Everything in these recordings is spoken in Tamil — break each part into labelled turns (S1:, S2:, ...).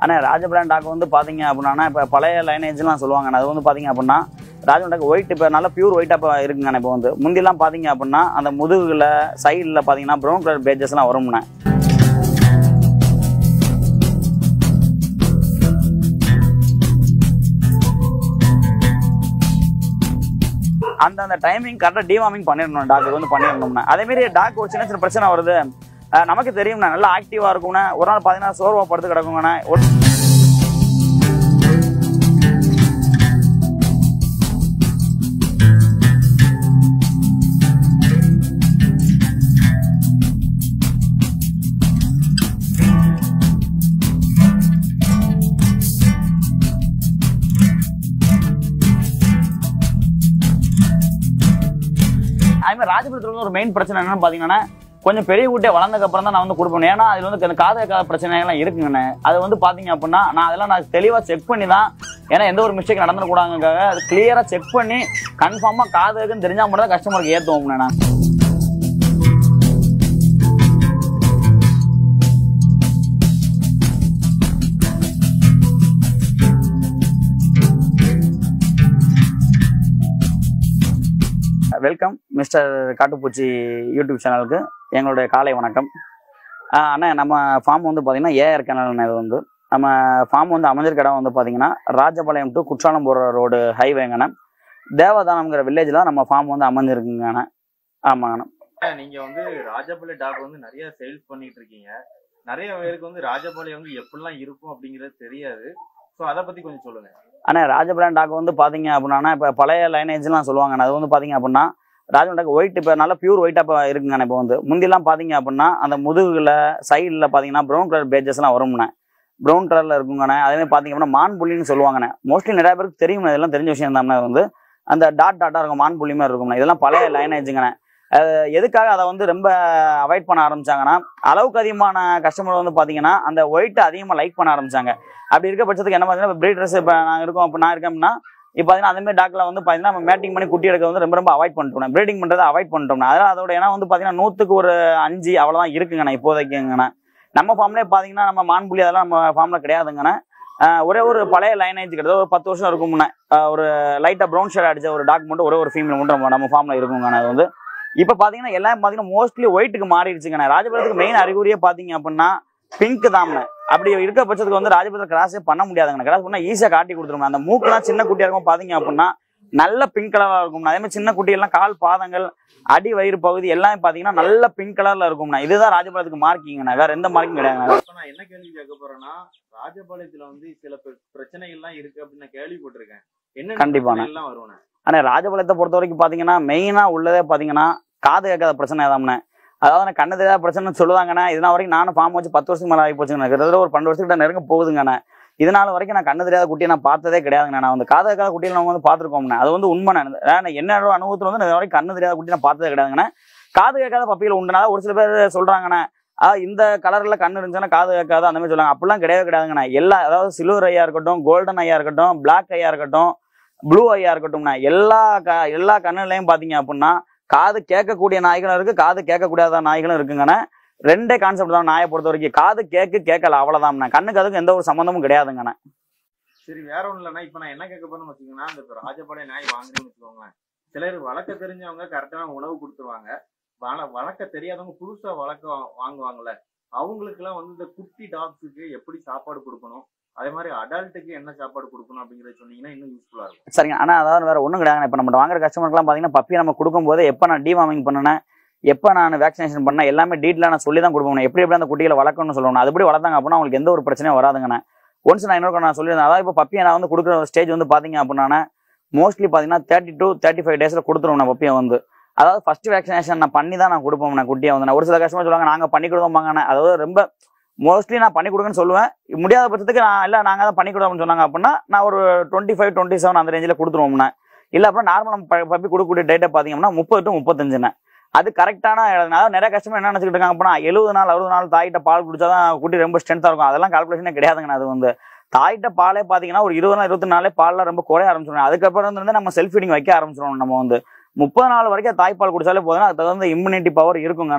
S1: ஆனால் ராஜபிராண்ட் டாக் வந்து பார்த்தீங்க அப்படின்னா இப்போ பழைய லைனேஜ்லாம் சொல்லுவாங்க அது வந்து பார்த்தீங்க அப்படின்னா ராஜபிராண்ட் டாக் ஒயிட் இப்போ நல்ல பியூர் ஒயிட்டாக இப்போ இருக்குங்கண்ணே இப்போ வந்து முந்திலாம் பார்த்தீங்க அப்படின்னா அந்த முதுகுல சைடில் பார்த்தீங்கன்னா ப்ரௌன் கலர் பேஜஸ்லாம் வரும்ண்ணே அந்த அந்த டைமிங் கரெக்டாக டிவார்மிங் பண்ணிடணும் டாக் வந்து பண்ணிடணும்னா அதே மாதிரி டாக் ஒரு சின்ன சின்ன பிரச்சனை வருது அஹ் நமக்கு தெரியும்ண்ணா நல்லா ஆக்டிவாக இருக்கும்ண்ணே ஒரு நாள் பார்த்தீங்கன்னா சோர்வா படுத்து கிடக்குங்கண்ணே ஒரு அதே மாதிரி ராஜபுரத்தில் வந்து ஒரு மெயின் பிரச்சனை என்னன்னு பார்த்தீங்கன்னா கொஞ்சம் பெரிய குட்டியை வளர்ந்ததுக்கு அப்புறம் தான் நான் வந்து கொடுப்பேன் ஏன்னா அதில் வந்து இந்த காது காத பிரச்சனைகள்லாம் இருக்குங்கண்ணே அது வந்து பார்த்தீங்க அப்படின்னா நான் அதெல்லாம் நான் தெளிவாக செக் பண்ணி தான் ஏன்னா எந்த ஒரு மிஸ்டேக் நடந்துடக்கூடாதுக்காக அது கிளியராக செக் பண்ணி கன்ஃபார்மாக காது இருக்குன்னு தெரிஞ்சால் மட்டும் தான் கஸ்டமருக்கு ஏற்றுவோம்ண்ணே நான் வெல்கம் மிஸ்டர் காட்டுப்பூச்சி யூடியூப் சேனலுக்கு எங்களுடைய காலை வணக்கம் ஆஹ் அண்ணா நம்ம ஃபார்ம் வந்து பார்த்தீங்கன்னா ஏஆர் கேனல்னு இது வந்து நம்ம ஃபார்ம் வந்து அமைஞ்சிருக்க இடம் வந்து பார்த்தீங்கன்னா ராஜபாளையம் டு குற்றாலம் போகிற ரோடு ஹைவேங்கண்ணா தேவதானம்ங்கிற வில்லேஜில் நம்ம ஃபார்ம் வந்து அமைஞ்சிருக்குங்கண்ணா ஆமாங்கண்ணா
S2: நீங்க வந்து ராஜபாளைய டாக் வந்து நிறைய சேல்ஸ் பண்ணிட்டு இருக்கீங்க நிறைய பேருக்கு வந்து ராஜபாளையம் வந்து எப்படிலாம் இருக்கும் அப்படிங்கிறது தெரியாது சோ அத பத்தி கொஞ்சம் சொல்லுங்க
S1: அண்ணா ராஜபிராண்ட் டாக் வந்து பார்த்தீங்க அப்படின்னா இப்போ பழைய லைனேஜ்லாம் சொல்லுவாங்க அது வந்து பார்த்தீங்க அப்படின்னா ராஜபிராண்ட் டாக் ஒயிட் இப்போ நல்லா பியூர் ஒயிட்டாக இப்போ இருக்குங்கண்ணே இப்போ வந்து முந்திலாம் பார்த்தீங்க அப்படின்னா அந்த முதுகுல சைடில் பார்த்தீங்கன்னா ப்ரௌன் கலர் பேஜஸ்லாம் வரும்ண்ணே ப்ரௌன் கலரில் இருக்குங்கண்ணே அதே மாதிரி பார்த்தீங்க அப்படின்னா மான் புள்ளின்னு சொல்லுவாங்கண்ணே மோஸ்ட்லி நிறைய பேருக்கு தெரியும் இதெல்லாம் தெரிஞ்ச விஷயம் தான் வந்து அந்த டாட் டாட்டாக இருக்கும் மான் புள்ளி மாதிரி இருக்கும்ண்ணே இதெல்லாம் பழைய லைனேஜுங்கண்ணே அஹ் எதுக்காக அதை வந்து ரொம்ப அவாய்ட் பண்ண ஆரம்பிச்சாங்கன்னா அளவுக்கு அதிகமான கஸ்டமர் வந்து பார்த்தீங்கன்னா அந்த ஒயிட்டை அதிகமாக லைக் பண்ண ஆரம்பிச்சாங்க அப்படி இருக்க பட்சத்துக்கு என்ன பார்த்தீங்கன்னா ப்ரீடர்ஸ் இப்போ நாங்கள் இருக்கோம் இப்போ நான் இருக்கேன் அப்படின்னா இப்போ பார்த்தீங்கன்னா அந்த மாதிரி டாக்ல வந்து பார்த்தீங்கன்னா நம்ம மேட்டிங் பண்ணி குட்டி எடுக்க வந்து ரொம்ப ரொம்ப அவாய்ட் பண்ணிட்டோம் ப்ரீடிங் பண்ணுறதை அவாய்ட் பண்ணிட்டோம் அதனால அதோட ஏன்னா வந்து பார்த்தீங்கன்னா நூற்றுக்கு ஒரு அஞ்சு அவ்வளோதான் இருக்குங்கண்ணா இப்போதைக்குங்கண்ணா நம்ம ஃபார்ம்லேயே பார்த்தீங்கன்னா நம்ம மான்புலி அதெல்லாம் நம்ம ஃபார்மில் கிடையாதுங்கண்ணா ஆஹ் ஒரே ஒரு பழைய லைனேஜ் கிட்டத்தட்ட ஒரு பத்து வருஷம் இருக்கும்ண்ணே ஆஹ் ஒரு லைட்டாக ப்ரௌன் ஷேட் அடிச்ச ஒரு டாக் மட்டும் ஒரே ஒரு ஃபீமேல் மட்டும் நம்ம நம்ம ஃபார்மில் இருக்குங்கண்ணா அது வந்து இப்போ பார்த்தீங்கன்னா எல்லாம் பார்த்தீங்கன்னா மோஸ்ட்லி ஒயிட்டுக்கு மாறிடுச்சுங்கண்ணா ராஜபுரத்துக்கு மெயின் அறிகுறியே பார்த்தீங்க அப்படின்னா பிங்க் தாம்ண்ணே அப்படி இருக்க பட்சத்துக்கு வந்து ராஜபுரத்தில் கிராஸே பண்ண முடியாதுங்க கிராஸ் பண்ணா ஈஸியாக காட்டி கொடுத்துருவோம் அந்த மூக்குலாம் சின்ன குட்டியாக இருக்கும் பார்த்தீங்க அப்படின்னா நல்ல பிங்க் கலராக இருக்கும் அதே மாதிரி சின்ன குட்டியெல்லாம் கால் பாதங்கள் அடி வயிறு பகுதி எல்லாமே பார்த்தீங்கன்னா நல்ல பிங்க் கலர்ல இருக்கும்ண்ணா இதுதான் ராஜபுரத்துக்கு மார்க்கிங்கண்ணா வேற எந்த மார்க்கிங் கிடையாதுண்ணா
S2: இப்ப நான் என்ன கேள்வி கேட்க போறேன்னா ராஜபாளையத்துல வந்து சில பிர- பிரச்சனைகள்லாம் இருக்கு அப்படின்னு நான் கேள்விப்பட்டிருக்கேன் என்ன
S1: கண்டிப்பாண்ணே.
S2: எல்லாம் வருவேன்
S1: ஆனால் ராஜபாளையத்தை பொறுத்த வரைக்கும் பார்த்தீங்கன்னா மெயினாக உள்ளதே பார்த்தீங்கன்னா காது கேட்காத பிரச்சனை தாம்ண்ணே அதாவது நான் கண்ணு தெரியாத பிரச்சனை சொல்லுவாங்கண்ணே இதனால் வரைக்கும் நானும் ஃபார்ம் வச்சு பத்து வருஷத்துக்கு மேலே ஆகி போச்சுங்கண்ணா கிட்டத்தட்ட ஒரு பன்னெண்டு வருஷத்துக்கிட்ட நெருங்க போகுதுங்கண்ணே இதனால வரைக்கும் நான் கண்ணு தெரியாத குட்டியை நான் பார்த்ததே கிடையாதுங்கண்ணா நான் வந்து காது கேட்காத குட்டியில் நம்ம வந்து பார்த்துருக்கோம்ண்ணே அது வந்து உண்மை நான் என்னோட அனுபவத்தில் வந்து நான் இது வரைக்கும் கண்ணு தெரியாத குட்டி நான் பார்த்ததே கிடையாதுங்கண்ணே காது கேட்காத பப்பியில் உண்டுனால ஒரு சில பேர் சொல்கிறாங்கண்ணே ஆ இந்த கலரில் கண்ணு இருந்துச்சுன்னா காது கேட்காது அந்த மாதிரி சொல்லுவாங்க அப்படிலாம் கிடையவே கிடையாதுங்கண்ணா எல்லா அதாவது சில்வர் ஐயா இருக்கட்டும் கோல்டன் ஐயா இருக்கட்டும் பிளாக் ஐயா இருக்கட்டும் ப்ளூ ஐயா இருக்கட்டும்ண்ணா எல்லா க எல்லா கண்ணுலையும் பார்த்தீங்க அப்படின்னா காது கேட்கக்கூடிய நாய்களும் இருக்கு காது கேட்கக்கூடாத நாய்களும் இருக்குங்கண்ணே ரெண்டே கான்செப்ட் தான் நாயை பொறுத்த வரைக்கும் காது கேக்கு கேட்கல அவ்வளவுதான்ண்ணா கண்ணுக்கு அதுக்கு எந்த ஒரு சம்மந்தமும் கிடையாதுங்கண்ணே
S2: சரி வேற ஒண்ணும் இல்லைன்னா இப்ப நான் என்ன கேட்க போறேன்னு வச்சுக்கோங்கன்னா இந்த இப்ப ராஜபாளைய நாய் வாங்குறேன்னு வச்சுக்கோங்களேன் சிலர் வளர்க்க தெரிஞ்சவங்க கரெக்டான உணவு கொடுத்துருவாங்க வள வளர்க்க தெரியாதவங்க புதுசா வளர்க்க வா- வாங்குவாங்கல்ல அவங்களுக்கு எல்லாம் வந்து இந்த குட்டி டாக்ஸுக்கு எப்படி சாப்பாடு கொடுக்கணும் அதே மாதிரி அடல்ட்டுக்கு என்ன சாப்பாடு கொடுக்கணும் அப்படிங்கறத சொன்னீங்கன்னா இன்னும் யூஸ்ஃபுல்லா இருக்கும்
S1: சரிங்க ஆனால் அதாவது வேற ஒன்றும் கிடையாதுங்க இப்போ நம்ம வாங்குற கஸ்டமருக்குலாம் பார்த்தீங்கன்னா பப்பி நம்ம கொடுக்கும்போது எப்போ நான் டிவார்மிங் பண்ணினேன் எப்போ நான் வேக்சினேஷன் பண்ணேன் எல்லாமே டீட்டெயிலாக நான் சொல்லி தான் கொடுப்பேன் எப்படி எப்படி அந்த குட்டிகளை வளர்க்கணும்னு சொல்லணும் அதுபடி வளர்த்தாங்க அப்படின்னா அவங்களுக்கு எந்த ஒரு பிரச்சனையும் வராதுங்கண்ணே ஒன்ஸ் நான் இன்னொரு நான் சொல்லியிருந்தேன் அதாவது இப்போ பப்பியை நான் வந்து கொடுக்குற ஸ்டேஜ் வந்து பார்த்தீங்க அப்படின்னா மோஸ்ட்லி பார்த்தீங்கன்னா தேர்ட்டி டு தேர்ட்டி ஃபைவ் டேஸில் கொடுத்துருவோம் நான் பப்பியை வந்து அதாவது ஃபர்ஸ்ட் வேக்சினேஷன் நான் பண்ணி தான் நான் கொடுப்போம் நான் குட்டியை வந்து நான் ஒரு சில கஸ்டமர் சொல்லுவாங்க நாங்கள் பண்ணி கொடுப்போமாங்கண்ணே அதாவது ரொம்ப மோஸ்ட்லி நான் பண்ணி கொடுங்கன்னு சொல்லுவேன் முடியாத பட்சத்துக்கு நான் இல்லை நாங்கள் தான் பண்ணி கொடுப்போம்னு சொன்னாங்க அப்படின்னா நான் ஒரு டுவெண்ட்டி ஃபைவ் டுவெண்ட்டி செவன் அந்த ரேஞ்சில் கொடுத்துருவோம்ண்ணே இல்லை அப்படின்னா நார்மல் நம்ம ப- பப்பி கொடுக்கக்கூடிய டேட்டை பார்த்தீங்கன்னா முப்பது டு முப்பத்தஞ்சுண்ணே அது கரெக்டான அதாவது நிறைய கஸ்டமர் என்ன நினச்சிக்கிட்டு இருக்காங்க அப்படின்னா எழுபது நாள் அறுபது நாள் தாயிட்ட பால் குடிச்சாதான் குட்டி ரொம்ப ஸ்ட்ரென்த்தாக இருக்கும் அதெல்லாம் கால்குலேஷனே கிடையாதுங்கண்ணா அது வந்து தாயிட்ட பாலே பார்த்தீங்கன்னா ஒரு இருபது நாள் இருபத்தி நாளே பால்லாம் ரொம்ப குறைய ஆரம்பிச்சிடும் அதுக்கப்புறம் வந்து நம்ம செல்ஃப் ஃபீடிங் வைக்க ஆரம்பிச்சிடும் நம்ம வந்து முப்பது நாள் வரைக்கும் தாய்ப்பால் குடிச்சாலே போதும் அது தகுந்த இம்யூனிட்டி பவர் இருக்குங்கண்ணே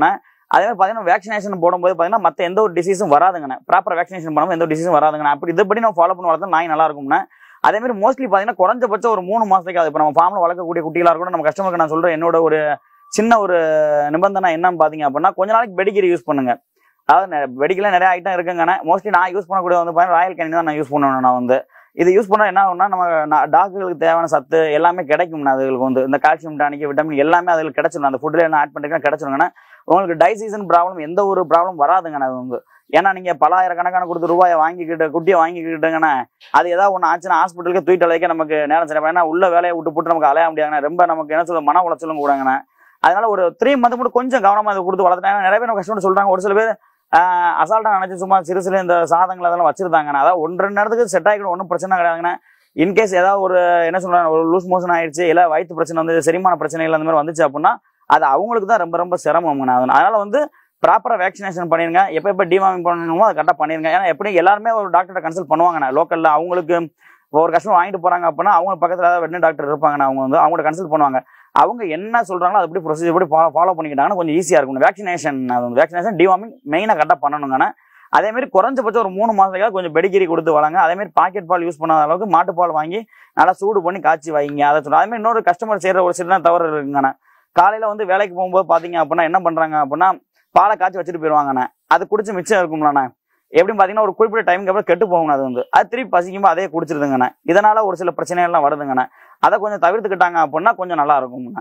S1: அதே மாதிரி பார்த்தீங்கன்னா வேக்சினேஷன் போடும்போது பார்த்தீங்கன்னா மற்ற எந்த ஒரு டிசீஸும் வராதுங்கண்ணே ப்ராப்பர் வேக்சினேஷன் பண்ணும்போது எந்த ஒரு டிசீஸும் வராதுங்கண்ணே அப்படி இதுபடி நம்ம ஃபாலோ பண்ணி வளர்த்தா நாய் நல்லா இருக்கும்ண்ணே அதே மாதிரி மோஸ்ட்லி பார்த்தீங்கன்னா குறைஞ்சபட்சம் ஒரு மூணு மாசத்துக்கு அது இப்போ நம்ம ஃபார்மில் வளர்க்கக்கூடிய குட்டிகளாக இருக்கட்டும் நம்ம கஸ்டமருக்கு நான் சொல்கிறேன் என்னோட ஒரு சின்ன ஒரு நிபந்தனை என்னன்னு பார்த்தீங்க அப்படின்னா கொஞ்ச நாளைக்கு பெடிகிரி யூஸ் பண்ணுங்க அதாவது வெடிக்கல நிறைய ஐட்டம் இருக்குங்கண்ணே மோஸ்ட்லி நான் யூஸ் பண்ணக்கூடிய வந்து பார்த்தீங்கன்னா ராயல் கேனி தான் நான் யூஸ் பண்ணுவேன் நான் வந்து இது யூஸ் பண்ணா என்ன ஆகும்னா நம்ம டாக்குகளுக்கு தேவையான சத்து எல்லாமே கிடைக்கும் அதுகளுக்கு வந்து இந்த கால்சியம் டானிக் விட்டமின் எல்லாமே அதுக்கு கிடைச்சிடும் அந்த ஃபுட்டில் என்ன ஆட் பண்ணிருக்கா கிடைச்சிருங்கண்ணா உங்களுக்கு டைசீசன் ப்ராப்ளம் எந்த ஒரு ப்ராப்ளம் வராதுங்கண்ணா அது வந்து ஏன்னா நீங்க பலாயிரக்கணக்கான கொடுத்து ரூபாயை வாங்கிக்கிட்டு குட்டியை வாங்கிக்கிட்டுங்கன்னா அது ஏதாவது ஒன்று ஆச்சுன்னா ஹாஸ்பிட்டலுக்கு தூக்கிட்டு அழைக்க நமக்கு நேரம் சரி ஏன்னா உள்ள வேலையை விட்டு போட்டு நமக்கு அலைய முடியாதுண்ணா ரொம்ப நமக்கு என்ன சொல்ல மன உளைச்சலும் கூடங்கண்ணா அதனால ஒரு த்ரீ மந்த் மட்டும் கொஞ்சம் கவனமா இதை கொடுத்து வளர்த்துட்டாங்க நிறைய பேர் நம்ம கஷ்டப்பட்டு சொல்றாங்க ஒரு சில பேர் அசால்ட்டா நினைச்சு சும்மா சிறு சிறு இந்த சாதங்கள் அதெல்லாம் வச்சிருந்தாங்கண்ணா அதாவது ஒன்று ரெண்டு நேரத்துக்கு செட் ஆகிக்கணும் ஒன்றும் பிரச்சனை கிடையாதுங்கண்ணா இன்கேஸ் ஏதாவது ஒரு என்ன சொல்றாங்க ஒரு லூஸ் மோஷன் ஆயிடுச்சு இல்லை வயிற்று பிரச்சனை வந்து செரிமான பிரச்சனைகள் அந்த மாதிரி வந்துச்சு அப்படின்னா அது அவங்களுக்கு தான் ரொம்ப ரொம்ப சிரமம்ங்கண்ணா அது- அதனால வந்து ப்ராப்பராக வேக்சினேஷன் பண்ணிருங்க எப்போ எப்போ டிவார்மிங் பண்ணணுமோ அதை கரெக்டாக பண்ணிருங்க ஏன்னா எப்படி எல்லாருமே ஒரு டாக்டரை கன்சல்ட் பண்ணுவாங்கண்ணா லோக்கலில் அவங்களுக்கு ஒரு கஷ்டம் வாங்கிட்டு போறாங்க அப்படின்னா அவங்க பக்கத்தில் ஏதாவது வெட்டினரி டாக்டர் இருப்பாங்கண்ணா அவங்க வந்து அவங்கள கன்சல்ட் பண்ணுவாங்க அவங்க என்ன சொல்றாங்களோ அது எப்படி ப்ரொசீஜர் படி ஃபாலோ ஃபாலோ பண்ணிக்கிட்டாங்கன்னா கொஞ்சம் ஈஸியாக இருக்கும் வேக்சினேஷன் அது வந்து வேக்சினேஷன் டிவார்மிங் மெயினாக கரெக்டாக பண்ணணுங்கண்ணா அதே மாதிரி குறைஞ்சபட்சம் ஒரு மூணு மாசத்துக்காக கொஞ்சம் பெடிகிரி கொடுத்து வளங்க அதே மாதிரி பாக்கெட் பால் யூஸ் பண்ணாத அளவுக்கு மாட்டுப்பால் வாங்கி நல்லா சூடு பண்ணி காய்ச்சி வைங்க அதை சொல்றேன் அதே மாதிரி இன்னொரு கஸ்டமர் செய்யற ஒரு சின்ன தவறு இருக்குங்கண்ணா காலையில வந்து வேலைக்கு போகும்போது பாத்தீங்க அப்படின்னா என்ன பண்றாங்க அப்படின்னா பாலை காய்ச்சி வச்சுட்டு போயிருவாங்கண்ணே அது குடிச்சு மிச்சம் இருக்கும்லண்ணே எப்படின்னு பாத்தீங்கன்னா ஒரு குறிப்பிட்ட டைமுக்கு அப்புறம் கெட்டு போகும் அது வந்து அது திருப்பி பசிக்கும்போது அதே குடிச்சிருதுங்கண்ணே இதனால ஒரு சில பிரச்சனைகள்லாம் வருதுங்கண்ணே அதை கொஞ்சம் தவிர்த்துக்கிட்டாங்க அப்படின்னா கொஞ்சம் நல்லா இருக்கும்ண்ணே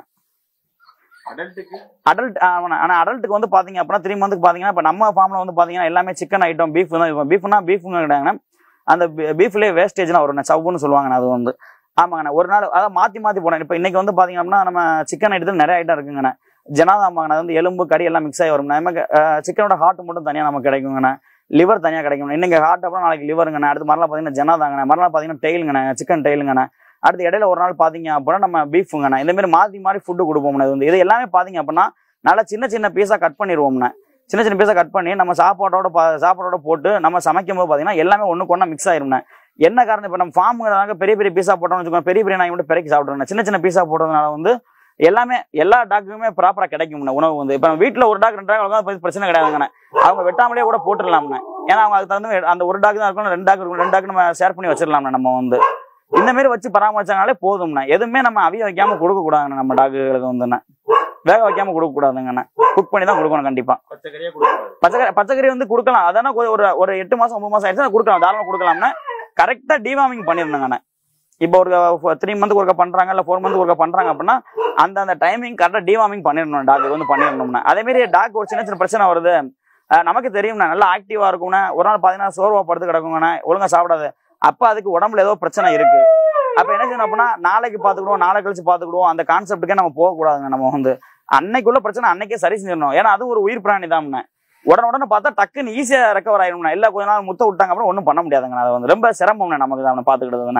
S2: அடல்ட்டுக்கு
S1: அடல்ட் ஆனால் அடல்ட்டுக்கு வந்து பார்த்தீங்க அப்படின்னா த்ரீ மந்த்துக்கு பார்த்தீங்கன்னா இப்போ நம்ம ஃபார்மில் வந்து பார்த்தீங்கன்னா எல்லாமே சிக்கன் ஐட்டம் பீஃப் தான் இருக்கும் பீஃப்னா பீஃப்னு கிடையாதுங்கன்னா அந்த பீஃப்லேயே வேஸ்டேஜ்லாம் வரும் சவ்வுன்னு சொல்லுவாங்கண்ணா அது வந்து ஆமாங்கண்ணா ஒரு நாள் அதாவது மாற்றி மாற்றி போனேன் இப்போ இன்னைக்கு வந்து பார்த்தீங்க அப்படின்னா நம்ம சிக்கன் ஐட்டத்தில் நிறைய ஐட்டம் இருக்குங்கண்ணா ஜனாதாமாங்கண்ணா அது வந்து எலும்பு கறி எல்லாம் மிக்ஸ் ஆகி வரும் நமக்கு சிக்கனோட ஹார்ட் மட்டும் தனியாக நமக்கு கிடைக்குங்கண்ணா லிவர் தனியாக கிடைக்கும் இன்னைக்கு ஹார்ட் அப்புறம் நாளைக்கு லிவருங்கண்ணா அடுத்து மறுநாள் பார்த்தீங்கன்னா ஜனாதாங்கண்ணா மறுநாள் பார்த்தீங்கன்னா டெயிலுங்கண்ணா சிக்கன் டெயிலுங்கண்ணா அடுத்து இடையில ஒரு நாள் பார்த்தீங்க அப்படின்னா நம்ம பீஃபுங்கண்ணா இந்த மாதிரி மாற்றி மாறி ஃபுட்டு கொடுப்போம்ண்ணா இது வந்து இது எல்லாமே பார்த்தீங்க அப்படின்னா நல்லா சின்ன சின்ன பீஸாக கட் பண்ணிடுவோம்ண்ணே சின்ன சின்ன பீஸாக கட் பண்ணி நம்ம சாப்பாட்டோட பா- சாப்பாட்டோட போட்டு நம்ம சமைக்கும் போது பார்த்தீங்கன்னா எல்லாமே ஒன்றுக்கு ஒன்றா மிக்ஸ் ஆயிரும்ண்ணே என்ன காரணம் இப்போ நம்ம ஃபார்முங்கிறதாங்க பெரிய பெரிய பீஸா போட்டோம்னு வச்சுக்கோங்க பெரிய பெரிய நாய் மட்டும் பெருக்கி சாப்பிட்றோம் சின்ன சின்ன பீஸா போடுறதுனால வந்து எல்லாமே எல்லா டாக்குமே ப்ராப்பராக கிடைக்கும்ண்ணே உணவு வந்து இப்போ நம்ம வீட்டில் ஒரு டாக் ரெண்டு டாக் வளர்த்தா பிரச்சனை கிடையாதுங்கண்ணே அவங்க வெட்டாமலே கூட போட்டுடலாம்ண்ணே ஏன்னா அவங்க அதுக்கு தகுந்த மாதிரி அந்த ஒரு டாக் தான் இருக்கும் ரெண்டு டாக் இருக்கும் ரெண்டு டாக் நம்ம ஷேர் பண்ணி வச்சிடலாம்ண்ணே நம்ம வந்து இந்த மாதிரி வச்சு பராமரிச்சாங்களே போதும்ண்ணே எதுவுமே நம்ம அவிய வைக்காம கொடுக்க கூடாதுண்ணே நம்ம டாக்குகளுக்கு வந்துண்ணே வேக வைக்காம கொடுக்க கூடாதுங்கண்ணே குக் பண்ணி தான் கொடுக்கணும் கண்டிப்பா
S2: பச்சைக்கறியா கொடுக்கூடாது
S1: பச்சைக்கறி பச்சைக்கறி வந்து கொடுக்கலாம் அதான கொ- ஒரு ஒரு எட்டு மாசம் ஒன்பது மாசம் ஆயிடுச்சுன்னா கொடுக்கலாம் தாராளமா கொடுக்கலாம்னா கரெக்டா டிவார்மிங் பண்ணிருந்தாங்கண்ணே இப்போ ஒரு த்ரீ மந்த்துக்கு ஒருக்கா பண்றாங்க இல்ல ஃபோர் மந்த்துக்கு ஒருக்கா பண்றாங்க அப்படின்னா அந்த அந்த டைமிங் கரெக்டா டிவார்மிங் பண்ணிடணும் டாக் வந்து பண்ணிடணும்னா அதே மாதிரி டாக் ஒரு சின்ன சின்ன பிரச்சனை வருது அஹ் நமக்கு தெரியும்ண்ணா நல்லா ஆக்டிவா இருக்கும்னா ஒரு நாள் பாத்தீங்கன்னா சோர்வா படுத்து கிடக்குங்கண்ணா ஒழுங்கா சாப்பிடாது அப்ப அதுக்கு உடம்புல ஏதோ பிரச்சனை இருக்கு அப்ப என்ன செய்யணும் அப்படின்னா நாளைக்கு பாத்துக்கிடுவோம் நாளை கழிச்சு பாத்துக்கிடுவோம் அந்த கான்செப்ட்டுக்கே நம்ம போக கூடாதுங்க நம்ம வந்து அன்னைக்குள்ள பிரச்சனை அன்னைக்கே சரி செஞ்சிடணும் ஏன்னா அது ஒரு உயிர் பிராணி தான் உடனே உடனே பார்த்தா டக்குன்னு ஈஸியா ரெக்கவர் ஆயிரும்ண்ணா இல்ல கொஞ்ச நாள் முத்த விட்டாங்க அப்புறம் ஒன்றும் பண்ண முடியாதுங்க அது வந்து ரொம்ப சிரமம்ண்ணே நமக்கு தான் பாத்துக்கிட்டதுண்ணே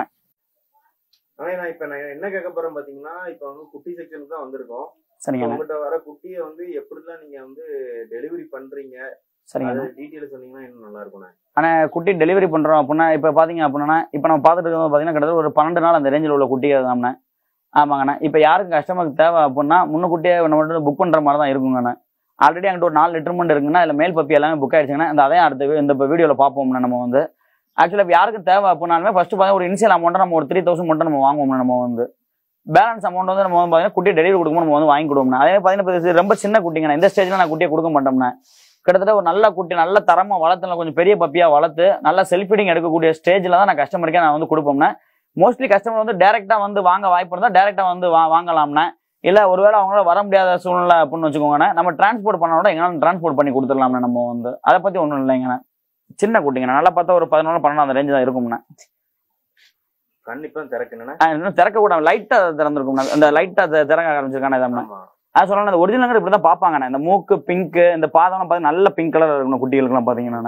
S2: ஆனா நான் இப்ப நான் என்ன கேட்க போறேன் பாத்தீங்கன்னா இப்ப வந்து குட்டி செக்ஷனுக்கு தான் வந்திருக்கோம்
S1: சரிங்கண்ணா
S2: உங்ககிட்ட வர குட்டியை வந்து எப்படிலாம் நீங்க வந்து டெலிவரி பண்றீங்க
S1: சரிங்கண்ணா
S2: அது டீட்டெயில் சொன்னீங்கன்னா இன்னும் நல்லா இருக்கும்ண்ணே
S1: ஆனா குட்டி டெலிவரி பண்றோம் அப்படின்னா இப்ப பாத்தீங்க அப்படின்னா இப்ப நம்ம பாத்துட்டு இருக்கிறது பாத்தீங்கன்னா கிட்டத்தட்ட ஒரு பன்னெண்டு நாள் அந்த ரேஞ்சில் உள்ள குட்டிகள் தான்ண்ணே ஆமாங்கண்ணா இப்ப யாருக்கு கஸ்டமருக்கு தேவை அப்படின்னா முன்னுக்குட்டியே நம்ம வந்து புக் பண்ற மாதிரி தான் இருக்குங்கண்ணா ஆல்ரெடி அங்கிட்ட ஒரு நாலு லிட்டர்மெண்ட் இருக்குங்கன்னா அதுல மேல் பப்பி எல்லாமே புக் ஆயிடுச்சுங்கன்னா இந்த அதையும் அடுத்த வி- இந்த வீடியோல பார்ப்போம்ண்ணா நம்ம வந்து ஆக்சுவலாக இப்போ யாருக்கு தேவை அப்படின்னாலுமே ஃபர்ஸ்ட் பார்த்தீங்கன்னா ஒரு இனிஷியல் அமௌண்ட்டை நம்ம ஒரு த்ரீ தௌசண்ட் மட்டும் நம்ம வாங்குவோம் நம்ம வந்து பேலன்ஸ் அமௌண்ட் வந்து நம்ம வந்து பார்த்தீங்கன்னா குட்டி டெலிவரி கொடுக்கும்போது நம்ம வந்து வாங்கி கொடுவோம்னா அதே பார்த்தீங்கன்னா இப்ப இது ரொம்ப சின்ன குட்டிங்கண்ணா இந்த ஸ்டேஜ்ல நான் குட்டியை கொடுக்க மாட்டோம்னா கிட்டத்தட்ட ஒரு நல்ல குட்டி நல்ல தரமா வளர்த்து நல்லா கொஞ்சம் பெரிய பப்பியா வளர்த்து நல்ல செல்ஃப் ஃபீடிங் எடுக்கக்கூடிய ஸ்டேஜ்ல தான் நான் கஸ்டமருக்கே நான் வந்து கொடுப்போம்னா மோஸ்ட்லி கஸ்டமர் வந்து டேரெக்டா வந்து வாங்க வாய்ப்பு இருந்தால் டேரெக்டா வந்து வா வாங்கலாம்னா இல்ல ஒருவேளை அவங்களால வர முடியாத சூழ்நிலை அப்படின்னு வச்சுக்கோங்கண்ணா நம்ம டிரான்ஸ்போர்ட் பண்ண விட எங்களால் டிரான்ஸ்போர்ட் பண்ணி கொடுத்துடலாம்ண்ணா நம்ம வந்து அதை பத்தி ஒன்றும் இல்லைங்கண்ணா சின்ன குட்டிங்கண்ணா நல்லா பார்த்தா ஒரு பதினொன்று பன்னெண்டு அந்த ரேஞ்சு தான் இருக்கும்ண்ணா
S2: கண்டிப்பா திறக்கணும்னா
S1: ஆஹ் இன்னும் திறக்க கூட லைட்டா திறந்திருக்கும்ண்ணா இந்த லைட்டா திறக்க ஆரம்பிச்சிருக்கானே இதம்ண்ணா
S2: ஆமா
S1: அது சொல்லலாம் இந்த ஒரிஜினல் இப்படி தான் பார்ப்பாங்கண்ணே இந்த மூக்கு பிங்க் இந்த பாதம்லாம் பார்த்து நல்ல பிங்க் கலர் இருக்கணும் குட்டிகளுக்குலாம் பார்த்தீங்கன்னா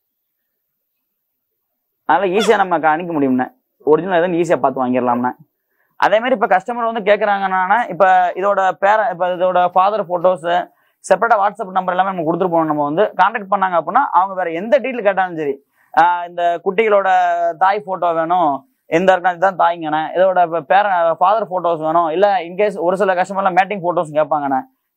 S1: அதனால ஈஸியாக நம்ம காணிக்க முடியும்ண்ணே ஒரிஜினல் எதுவும் ஈஸியாக பார்த்து வாங்கிடலாம்ண்ணே அதே மாதிரி இப்போ கஸ்டமர் வந்து கேட்குறாங்கன்னா இப்போ இதோட பேர இப்போ இதோட ஃபாதர் ஃபோட்டோஸு செப்பரேட்டாக வாட்ஸ்அப் நம்பர் எல்லாமே நம்ம கொடுத்துட்டு போகணும் நம்ம வந்து கான்டாக்ட் பண்ணாங்க அப்படின்னா அவங்க வேற எந்த டீட்டெயில் கேட்டாலும் சரி ஆஹ் இந்த குட்டிகளோட தாய் ஃபோட்டோ வேணும் எந்த இருக்கா இதுதான் தாய்ங்கண்ணே இதோட இப்ப பேர ஃபாதர் ஃபோட்டோஸ் வேணும் இல்லை இன்கேஸ் ஒரு சில கஸ்டமர்லாம் மேட்டிங் ஃபோட்டோஸ் கேட்பாங்கண்ணே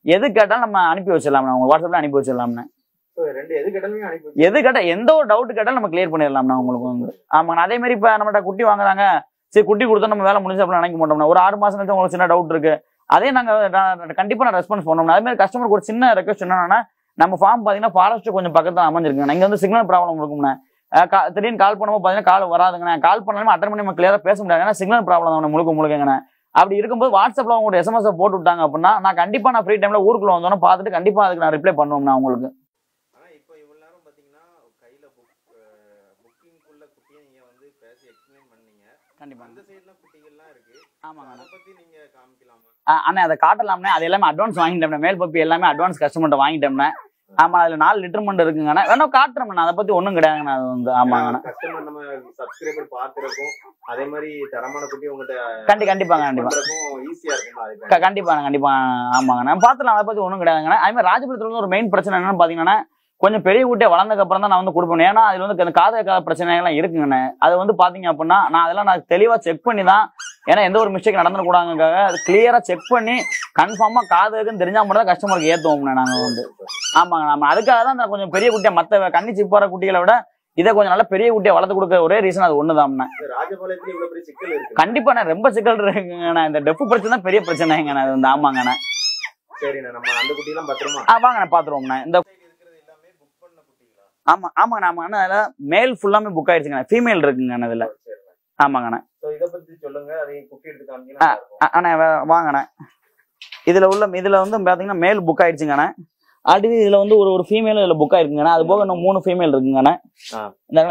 S1: எது கேட்டாலும் நம்ம அனுப்பி வச்சிடலாம்ண்ணா உங்க வாட்ஸ்அப்ல அனுப்பி வச்சிடலாம்ண்ணா
S2: So, ரெண்டு எது கேட்டாலுமே அனுப்பி வச்சு-
S1: எது கேட்டா எந்த ஒரு டவுட் கேட்டாலும் நம்ம கிளியர் பண்ணிடலாம்ண்ணா உங்களுக்கு வந்து ஆமாங்க அதே மாதிரி இப்ப நம்மகிட்ட குட்டி வாங்குறாங்க சரி குட்டி கொடுத்தா நம்ம வேலை முடிஞ்சு அப்படின்னு நினைக்க மாட்டோம்னா ஒரு ஆறு மாசம் கழிச்சு உங்களுக்கு சின்ன டவுட் இருக்கு அதே நாங்க நான் கண்டிப்பா நான் ரெஸ்பான்ஸ் பண்ணோம்னா அதே மாதிரி கஸ்டமருக்கு ஒரு சின்ன ரெக்வஸ்ட் என்னன்னா நம்ம ஃபார்ம் பாத்தீங்கன்னா ஃபாரஸ்ட் கொஞ்சம் பக்கத்துல அமைஞ்சிருக்குங்க இங்க வந்து சிக்னல் ப்ராப்ளம் இருக்கும்ண்ணே அஹ் கா- திடீர்னு கால் பண்ணும்போது பாத்தீங்கன்னா கால் வராதுங்கண்ணே கால் பண்ணாலும் அட்டன் பண்ணி நம்ம கிளியரா பேச முடியாது ஏன்னா சிக்னல் ப்ராப்ளம் தான் முழுக்க முழுக்கங்கண்ணே அப்படி இருக்கும்போது வாட்ஸ்அப்ல அவங்க எஸ்எம்எஸ் போட்டு விட்டாங்க அப்படின்னா நான் கண்டிப்பா நான் ஃப்ரீ டைம்ல ஊருக்குள்ள வந்தோன்னா பார்த்துட்டு கண்டிப்பா அதுக்கு நான் ரிப்ளை பண்ணுவோம்ண்ணா உங்களுக்கு
S2: ஆனா இப்போ இவ்வளவு நேரம் பாத்தீங்கன்னா கையில புக் புக்கிங்குள்ள குட்டியை நீங்க வந்து பேசி எக்ஸ்பிளைன் பண்ணீங்க
S1: கண்டிப்பா
S2: அந்த சைடுல குட்டிகள்லாம் இருக்கு
S1: ஆமாங்க
S2: அதை பத்தி நீங்க காமிக்கலாமா
S1: ஆ, அண்ணா அதை காட்டலாம்னே அது எல்லாமே அட்வான்ஸ் வாங்கிட்டோம்னா மேல் பப்பி எல்லாமே அட்வான்ஸ் கஸ்டமர்கிட்ட வாங்கிட்டோம்னா ஆமா அதுல நாலு லிட்டர்மெண்ட் இருக்குங்கண்ணா வேணா காட்டுறோம்ண்ணா அதை பத்தி ஒண்ணும் கிடையாதுங்கண்ணா அது வந்து ஆமாங்கண்ணா
S2: கஸ்டமர் நம்ம சப்ஸ்கிரைபர் பாக்குறதுக்கும் அதே மாதிரி தரமான குட்டி உங்ககிட்ட
S1: கண்டி கண்டிப்பாங்க கண்டிப்பா
S2: பண்றதுக்கும் ஈஸியா இருக்கும் அதுக்கு
S1: க- கண்டிப்பாங்க கண்டிப்பா ஆமாங்கண்ணா பார்த்துலாம் அதை பத்தி ஒண்ணும் கிடையாதுங்கண்ணா அதே மாதிரி ராஜபுரத்துல வந்து ஒரு மெயின் பிரச்சனை என்னன்னு பாத்தீங்கன்னா கொஞ்சம் பெரிய குட்டியை வளர்ந்ததுக்கு அப்புறம் தான் நான் வந்து கொடுப்பேன் ஏன்னா அதுல வந்து அந்த காத காத பிரச்சனைகள்லாம் இருக்குங்கண்ணே அது வந்து பாத்தீங்க அப்படின்னா நான் அதெல்லாம் நான் தெளிவா செக் பண்ணி தான் ஏன்னா எந்த ஒரு மிஸ்டேக் நடந்துடக்கூடாதுக்காக அது கிளியரா செக் பண்ணி கன்ஃபார்மா காதுக்குன்னு தெரிஞ்சா மட்டும் தான் கஸ்டமருக்கு ஏத்துவோம்ண்ணே நாங்க வந்து ஆமாங்க நம்ம அதுக்காக தான் நான் கொஞ்சம் பெரிய குட்டியை மத்த கண்ணி சிப்பாற குட்டிகளை விட இதை கொஞ்சம் நல்ல பெரிய குட்டியை வளர்த்து கொடுக்க ஒரே ரீசன் அது ஒண்ணுதாம்ண்ணே
S2: இந்த ராஜபாளையத்துல இவ்வளவு பெரிய சிக்கல் இருக்கு
S1: கண்டிப்பா நான் ரொம்ப சிக்கல் இருக்குங்கண்ணா இந்த டெப்பு பிரச்சனை தான் பெரிய பிரச்சனைங்கண்ணா அது வந்து ஆமாங்கண்ணா
S2: சரிண்ணா நம்ம அந்த குட்டி எல்லாம் பத்திரமா
S1: ஆ வாங்கண்ணா பாத்துருவோம்ண்ணே இந்த
S2: இருக்கிறது எல்லாமே புக் பண்ண குட்டிகளா
S1: ஆமா ஆமாங்கண்ணா ஆமாங்கண்ணா அதில் மேல் ஃபுல்லாமே புக் ஆயிடுச்சுங்கண்ணா ஃபீமேல் இருக்குங்கண்ணா இதுல ஆமாங்கண்ணா
S2: சோ இத பத்தி சொல்லுங்க அதை குட்டி எடுத்து காமிக்கலாம்
S1: அ- அண்ணா வே- வாங்கண்ணா இதுல உள்ள இதுல வந்து பாத்தீங்கன்னா மேல் புக் ஆயிடுச்சுங்கண்ணா அடுத்து இதுல வந்து ஒரு ஒரு ஃபீமேல் இதுல புக் ஆயிருக்குங்கண்ணா அது போக இன்னும் மூணு ஃபீமேல் இருக்குங்கண்ணா
S2: ஆ.
S1: இந்தாங்கண்ணா.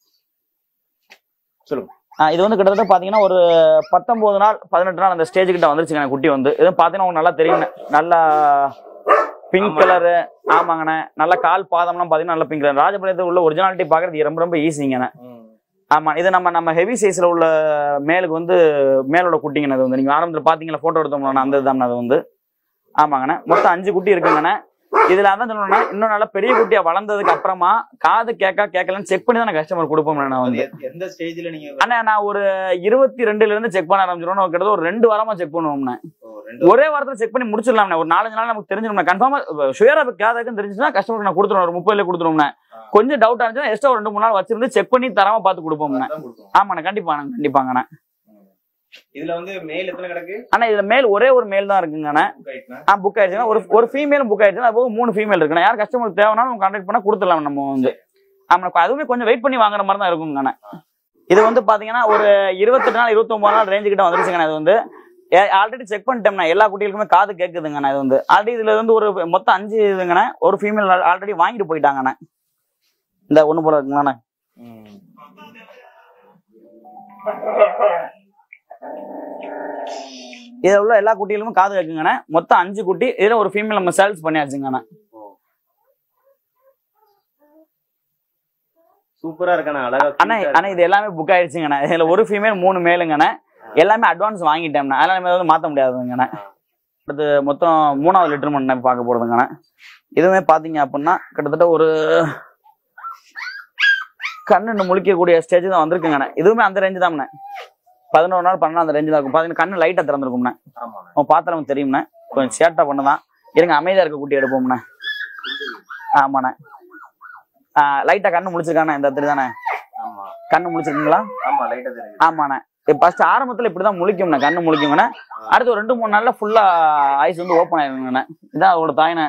S2: சொல்லுங்க
S1: ஆ, இது வந்து கிட்டத்தட்ட பாத்தீங்கன்னா ஒரு பத்தொன்பது நாள் பதினெட்டு நாள் அந்த ஸ்டேஜ் கிட்ட வந்துருச்சுங்க குட்டி வந்து இது பாத்தீங்கன்னா உங்களுக்கு நல்லா தெரியும் நல்லா பிங்க்
S2: ஆமா.
S1: கலரு ஆமாங்கண்ணே நல்லா கால் பாதம்லாம் பாத்தீங்கன்னா நல்லா பிங்க் கலர் ராஜபாளையத்தில் உள்ள ஒரிஜினாலிட்டி பாக்குறது ரொம்ப ரொம்ப ஈஸிங்கண்ணே ஆமா இது நம்ம நம்ம ஹெவி சைஸ்ல உள்ள மேலுக்கு வந்து மேலோட குட்டிங்கண்ணே அது வந்து நீங்க ஆரம்பத்துல பாத்தீங்களா போட்டோ எடுத்தோம்னா அந்த இதுதான் அது வந்து ஆமாங்கண்ணே மொத்தம் அஞ்சு குட்டி இருக்குங்கண்ணே இதுல அதான் சொல்லணும்னா இன்னும் நல்லா பெரிய குட்டியா வளர்ந்ததுக்கு அப்புறமா காது கேட்கா கேட்கலன்னு செக் பண்ணி தான் கஸ்டமர் கொடுப்போம் நான் வந்து
S2: எ- எந்த ஸ்டேஜ்ல நீங்க
S1: அண்ணா நான் ஒரு இருபத்தி ரெண்டுல இருந்து செக் பண்ண ஆரம்பிச்சிடும் கிட்டத்தட்ட ஒரு ரெண்டு வாரமா செக் பண்ணுவோம்ண்ணே
S2: ஓ, ரெண்டு
S1: ஒரே வாரத்துல செக் பண்ணி முடிச்சிடலாம்ண்ணே ஒரு நாலஞ்சு நாள் நமக்கு தெரிஞ்சிடும் கன்ஃபார்மா ஷுவரா கேதாக்குன்னு தெரிஞ்சுச்சுன்னா கஸ்டமருக்கு நான் கொடுத்துருவோம் ஒரு முப்பதுல கொடுத்துருவோம்ண்ணே கொஞ்சம் டவுட் இருந்துச்சுன்னா எக்ஸ்ட்ரா ஒரு ரெண்டு மூணு நாள் வச்சிருந்து செக் பண்ணி தரமா பார்த்து கொடுப்போம்ண்ணே
S2: தான் கொடுப்போம்
S1: ஆமாண்ணே கண்டிப்பாண்ணே கண்டிப்பாங்கண்ணே
S2: இதுல வந்து மேல் எத்தனை கிடக்கு
S1: ஆனா இதுல மேல் ஒரே ஒரு மேல் தான் இருக்குங்கண்ணே
S2: Book ஆயிட்டுனா?
S1: ஆ புக் ஆயிடுச்சுன்னா ஒரு ஒரு ஃபீமேலும் புக் ஆயிடுச்சுன்னா அது போக மூணு ஃபீமேல் இருக்குண்ணே யார் கஸ்டமருக்கு தேவைனாலும் கான்டாக்ட் பண்ணா கொடுத்துடலாம் நம்ம வந்து ஆமா அதுவுமே கொஞ்சம் வெயிட் பண்ணி வாங்குற மாதிரி தான் இருக்குங்கண்ணே இது வந்து பாத்தீங்கன்னா ஒரு இருபத்தெட்டு நாள் இருபத்தொன்பது நாள் ரேஞ்சு கிட்ட வந்துருச்சுங்கண்ணே இது வந்து ஆல்ரெடி செக் பண்ணிட்டோம்னா எல்லா குட்டிகளுக்குமே காது கேக்குதுங்கண்ணே இது வந்து ஆல்ரெடி இதுல வந்து ஒரு மொத்தம் அஞ்சு இதுங்கண்ணே ஒரு ஃபீமேல் ஆல்ரெடி வாங்கிட்டு போயிட்டாங்கண்ணே இந்த ஒண்ணு போல இருக்குங்கண்ணே
S2: ம்.
S1: இதுல உள்ள எல்லா குட்டிகளுமே காது கேக்குங்கண்ணே மொத்தம் அஞ்சு குட்டி இதுல ஒரு ஃபீமேல் நம்ம சேல்ஸ் பண்ணியாச்சுங்கண்ணே
S2: சூப்பரா இருக்கானே அழகா
S1: அண்ணா
S2: cute ஆ
S1: அண்ணா இது எல்லாமே புக் ஆயிடுச்சுங்கண்ணா இதுல ஒரு ஃபீமேல் மூணு மேலுங்கண்ணே எல்லாமே அட்வான்ஸ் வாங்கிட்டேம்ண்ணா அதெல்லாம் நம்ம வந்து மாத்த முடியாதுங்கண்ணே அடுத்து மொத்தம் மூணாவது லிட்டர் மண்ணை பார்க்க போறதுங்கண்ணே இதுவுமே பாத்தீங்க அப்படின்னா கிட்டத்தட்ட ஒரு கண்ணு முழிக்கக்கூடிய ஸ்டேஜ் தான் வந்திருக்குங்கண்ணே இதுவுமே அந்த ரேஞ்சு தான்ண்ணே பதினோரு நாள் பன்னெண்டு அந்த ரேஞ்சு தான் இருக்கும் பாத்தீங்கன்னா கண்ணு லைட்டா திறந்துருக்கும்ண்ணே
S2: ஆமாண்ணே.
S1: அவன் பார்த்தா நமக்கு தெரியும்ண்ணே கொஞ்சம் சேட்டா பண்ணுதான் இருங்க அமைதியா இருக்க குட்டி எடுப்போம்ண்ணே ஆமாண்ணே லைட்டா கண்ணு முழிச்சிருக்காண்ணே இந்த இடத்துல தானே
S2: ஆமா
S1: கண்ணு முழிச்சிருக்கீங்களா
S2: ஆமா லைட்டா தெரியுது
S1: ஆமாண்ணே ஃபர்ஸ்ட் ஆரம்பத்துல இப்படிதான் முழிக்கும்ண்ணே கண்ணு முழிக்குங்கண்ணே அடுத்து ஒரு ரெண்டு மூணு நாள்ல ஃபுல்லா ஐஸ் வந்து ஓப்பன் ஆயிருங்கண்ணே இதான் அதோட தாயினை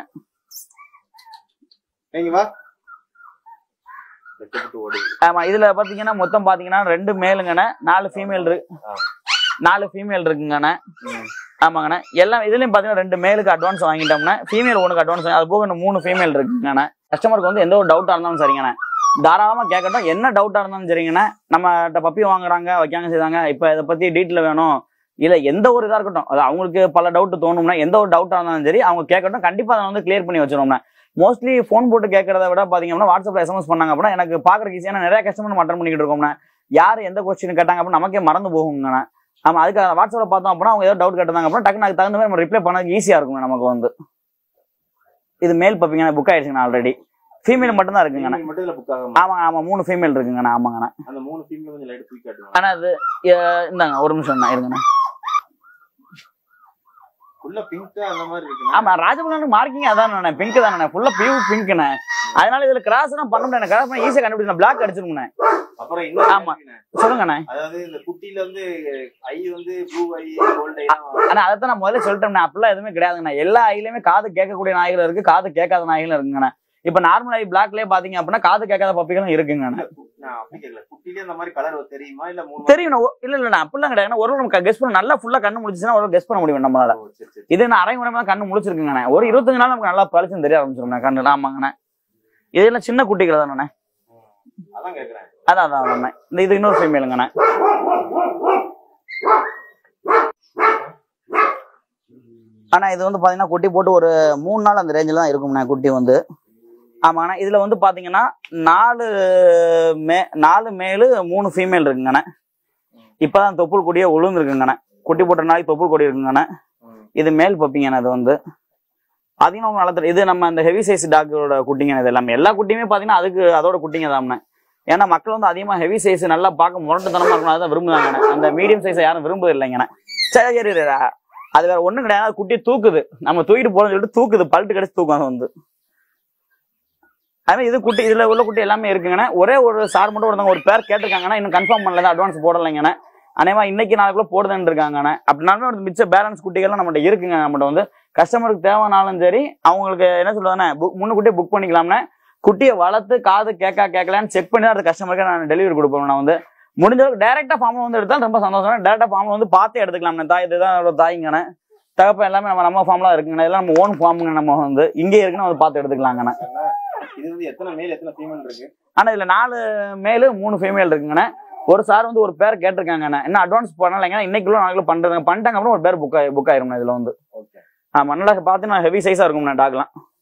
S2: நீங்க வா வெட்டப்பட்டு ஓடுது
S1: ஆமா இதுல பாத்தீங்கன்னா மொத்தம் பாத்தீங்கன்னா ரெண்டு மேலுங்கண்ணே நாலு ஃபீமேல் இருக்கு
S2: ஆ.
S1: நாலு ஃபீமேல் இருக்குங்கண்ணே
S2: ம்.
S1: ஆமாங்கண்ணே எல்லாம் இதுலயும் பாத்தீங்கன்னா ரெண்டு மேலுக்கு அட்வான்ஸ் வாங்கிட்டோம்னா ஃபீமேல் ஒனுக்கு அட்வான்ஸ் அது போக இன்னும் மூணு ஃபீமேல் இருக்குங்கண்ணே கஸ்டமருக்கு வந்து எந்த ஒரு டவுட்டா இருந்தாலும் சரிங்கண்ணே தாராளமா கேட்கட்டும் என்ன டவுட்டா இருந்தாலும் சரிங்கண்ணே நம்ம பப்பி வாங்குறாங்க வைக்காங்க செய்தாங்க இப்ப இதை பத்தி டீட்டெயில் வேணும் இல்ல எந்த ஒரு இதா இருக்கட்டும் அது அவங்களுக்கு பல டவுட் தோணும்னா எந்த ஒரு டவுட்டா இருந்தாலும் சரி அவங்க கேட்கட்டும் கண்டிப்பா அதை வந்து கிளியர் பண்ணி வச்சிருவோம்னா மோஸ்ட்லி ஃபோன் போட்டு கேட்கறத விட பாத்தீங்கன்னா வாட்ஸ்அப்ல எஸ்எம்எஸ் பண்ணாங்க அப்படின்னா எனக்கு பாக்குறதுக்கு ஈஸியான நிறைய கஸ்டமர் நம்ம அட்டன் பண்ணிக்கிட்டு இருக்கோம்னா யார் எந்த கொஸ்டின் கேட்டாங்க அப்படின்னா நமக்கே மறந்து போகுங்கண்ணா ஆமா அதுக்கு வாட்ஸ்அப்ல பார்த்தோம் அப்படின்னா அவங்க ஏதோ டவுட் கேட்டாங்க அப்படின்னா டக்குனு அதுக்கு தகுந்த மாதிரி நம்ம ரிப்ளை பண்ணதுக்கு ஈஸியா இருக்கும் நமக்கு வந்து இது மேல் பப்பிங்க புக் ஆயிடுச்சுங்கண்ணா ஆல்ரெடி ஃபீமேல் மட்டும் தான் இருக்குங்கண்ணா
S2: Female மட்டும் இதுல புக் ஆகாம
S1: ஆமாங்க ஆமா மூணு ஃபீமேல் இருக்குங்கண்ணா ஆமாங்கண்ணா
S2: அந்த மூணு ஃபீமேல் கொஞ்சம் லைட் தூக்கி காட்டுங்க
S1: ஆனா அது அஹ், இந்தாங்க ஒரு நிமிஷம் தான் இருங்கண்ணா
S2: ஃபுல்லா பிங்க் அந்த மாதிரி இருக்குண்ணா
S1: ஆமா ராஜபுலான மார்க்கிங் அதான் பிங்க் தானே ஃபுல்லா பியூர் பிங்க்ண்ணே அதனால இதுல கிராஸ் எல்லாம் பண்ண முடியாது கிராஸ் பண்ண ஈஸியா கண்டுபிடிச்சேன் பிளாக் அடிச்சிருக்கேன்
S2: அப்புறம் இன்னும்
S1: ஆமா. சொல்லுங்கண்ணே
S2: அதாவது இந்த குட்டில வந்து ஐ வந்து ப்ளூ ஐ கோல்ட் ஐ
S1: ஆனா அதைத்தான் நான் முதல்ல சொல்லிட்டேன் அப்படிலாம் எதுவுமே கிடையாதுங்கண்ணா எல்லா ஐலயுமே காது கேட்கக்கூடிய நாய்கள் இருக்கு காது கேட்காத நாய்களும் இருக்குங்கண்ணா இப்ப நார்மல் ஐ பிளாக்லயே பாத்தீங்க அப்படின்னா காது கேட்காத பப்பிகளும் இருக்குங்கண்ணா
S2: நான் அப்படி கேட்கல குட்டிலே இந்த மாதிரி கலர் தெரியுமா இல்ல மூணு
S1: தெரியும் ஒ- இல்ல இல்ல அப்படிலாம் கிடையாது ஒரு நம்ம கெஸ் பண்ண நல்லா ஃபுல்லா கண்ணு முடிச்சுன்னா ஒரு கெஸ் பண்ண முடியும் நம்மளால
S2: ஓ, சரி சரி
S1: இது நான் அரை மணி நேரம் கண்ணு முழிச்சிருக்குங்கண்ணே ஒரு இருபத்தஞ்சு நாள் நமக்கு நல்லா பளிச்சுன்னு தெரிய ஆரம்பிச்சிருங்க கண்ணு ஆமாங்கண்ணே இதெல்லாம் சின்ன குட்டிகள் தானே
S2: அதான் கேக்குறேன்
S1: அதான் அதான் அதாண்ணே இந்த இது இன்னொரு ஃபீமேலுங்கண்ணே ஆனா இது வந்து பாத்தீங்கன்னா குட்டி போட்டு ஒரு மூணு நாள் அந்த ரேஞ்சில் தான் இருக்கும்ண்ணே குட்டி வந்து ஆமாண்ணா இதுல வந்து பாத்தீங்கன்னா நாலு மே நாலு மேலு மூணு ஃபீமேல் இருக்குங்கண்ணே இப்பதான் தொப்புள் கொடியே உளுந்துருக்குங்கண்ணே குட்டி போட்ட நாளைக்கு தொப்புள் கொடி இருக்குங்கண்ணே
S2: ம்.
S1: இது மேல் பப்பிங்கண்ணே இது வந்து அதையும் நம்ம நல்லா தெரியும். இது நம்ம அந்த ஹெவி சைஸ் டாக்கோட குட்டிங்க இது எல்லாமே எல்லா குட்டியுமே பாத்தீங்கன்னா அதுக்கு அதோட குட்டிங்க தாம்ண்ணே ஏன்னா மக்கள் வந்து அதிகமா ஹெவி சைஸ் நல்லா பார்க்க முரட்டுத்தனமா இருக்கணும் அதான் விரும்புதாங்கண்ணே அந்த மீடியம் சைஸை யாரும் விரும்புது இல்லைங்கண்ணே சரி சரி சரி. அது வேற ஒண்ணும் கிடையாது அது குட்டி தூக்குது நம்ம தூக்கிட்டு போறோம்னு சொல்லிட்டு தூக்குது பல்ட்டு கடிச்சு தூக்கும் அது வந்து அதே இது குட்டி இதுல உள்ள குட்டி எல்லாமே இருக்குங்கண்ணே ஒரே ஒரு சார் மட்டும் ஒருத்தவங்க ஒரு பேர் கேட்டிருக்காங்கன்னா இன்னும் கன்ஃபார்ம் பண்ணல அட்வான்ஸ் போடலைங்கண்ணே அநேகமா இன்னைக்கு நாளைக்குள்ள போடுதுன்னு இருக்காங்கண்ணே அப்படின்னாலுமே ஒரு மிச்ச பேலன்ஸ் குட்டிகள்லாம் நம்மகிட்ட இருக்குங்க நம்மகிட்ட வந்து கஸ்டமருக்கு தேவைனாலும் சரி அவங்களுக்கு என்ன சொல்றதுன்னா புக் முன்னுக்கூட்டியே புக் பண்ணிக்கலாம்னே குட்டியை வளர்த்து காது கேட்கா கேட்கலான்னு செக் பண்ணி தான் அந்த கஸ்டமருக்கு நான் டெலிவரி கொடுப்பேன் நான் வந்து முடிஞ்ச அளவுக்கு டேரக்டா ஃபார்ம்ல வந்து எடுத்தால் ரொம்ப சந்தோஷம் டேரக்டா ஃபார்ம்ல வந்து பார்த்தே எடுத்துக்கலாம் தாய் இதுதான் அதோட தாய்ங்கண்ணே தகப்ப எல்லாமே நம்ம நம்ம ஃபார்ம்ல இருக்குங்கண்ணே எல்லாம் நம்ம ஓன் ஃபார்முங்க நம்ம வந்து இங்கே இருக்குன்னு வந்து பார்த்து எடுத்துக்கலாங்கண்ணே
S2: இது வந்து எத்தனை மேல் எத்தனை ஃபீமேல் இருக்கு
S1: ஆனா இதுல நாலு மேலு மூணு ஃபீமேல் இருக்குங்கண்ணே ஒரு சார் வந்து ஒரு பேர் கேட்டிருக்காங்கண்ணே என்ன அட்வான்ஸ் பண்ணலைங்க இன்னைக்குள்ள நாளைக்குள்ள பண்றாங்க பண்ணிட்டாங்க அப்புறம் ஒரு பேர் புக் புக் ஆயிரும்ண்ணே இதுல வந்து
S2: ஓகே
S1: ஆமா நல்லா பார்த்தீங்கன்னா ஹெவி சைஸா இருக்கும்ண்ணே டாக்லாம்